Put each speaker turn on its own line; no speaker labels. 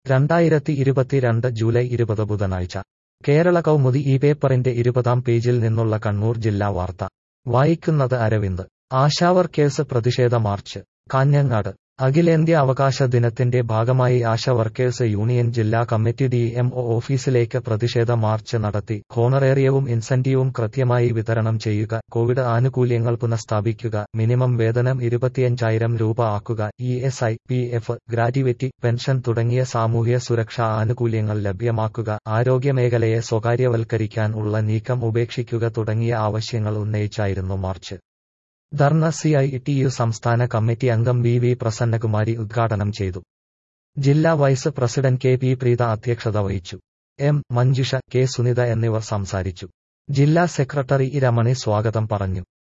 രണ്ടായിരത്തി ഇരുപത്തിരണ്ട് ജൂലൈ ഇരുപത് ബുധനാഴ്ച കേരള കൗമുദി ഈ പേപ്പറിന്റെ ഇരുപതാം പേജിൽ നിന്നുള്ള കണ്ണൂർ ജില്ലാ വാർത്ത വായിക്കുന്നത് അരവിന്ദ് ആശാവർക്കേഴ്സ് പ്രതിഷേധ മാർച്ച് കാഞ്ഞങ്ങാട് അഖിലേന്ത്യാ അവകാശ ദിനത്തിന്റെ ഭാഗമായി ആശ വർക്കേഴ്സ് യൂണിയൻ ജില്ലാ കമ്മിറ്റി ഡി എം ഒ ഓഫീസിലേക്ക് പ്രതിഷേധ മാർച്ച് നടത്തി ഹോണറേറിയവും ഇൻസെന്റീവും കൃത്യമായി വിതരണം ചെയ്യുക കോവിഡ് ആനുകൂല്യങ്ങൾ പുനഃസ്ഥാപിക്കുക മിനിമം വേതനം ഇരുപത്തിയഞ്ചായിരം രൂപ ആക്കുക E S I P F gratuity pension തുടങ്ങിയ സാമൂഹ്യ സുരക്ഷാ ആനുകൂല്യങ്ങൾ ലഭ്യമാക്കുക ആരോഗ്യമേഖലയെ സ്വകാര്യവൽക്കരിക്കാൻ ഉള്ള നീക്കം ഉപേക്ഷിക്കുക തുടങ്ങിയ ആവശ്യങ്ങൾ ഉന്നയിച്ചായിരുന്നു march dharna C I T U സംസ്ഥാന കമ്മിറ്റി അംഗം വി വി പ്രസന്നകുമാരി ഉദ്ഘാടനം ചെയ്തു ജില്ലാ vice president K P Preetha അധ്യക്ഷത വഹിച്ചു എം മഞ്ജുഷ കെ സുനിത എന്നിവർ സംസാരിച്ചു ജില്ലാ സെക്രട്ടറി ഇ രമണി സ്വാഗതം പറഞ്ഞു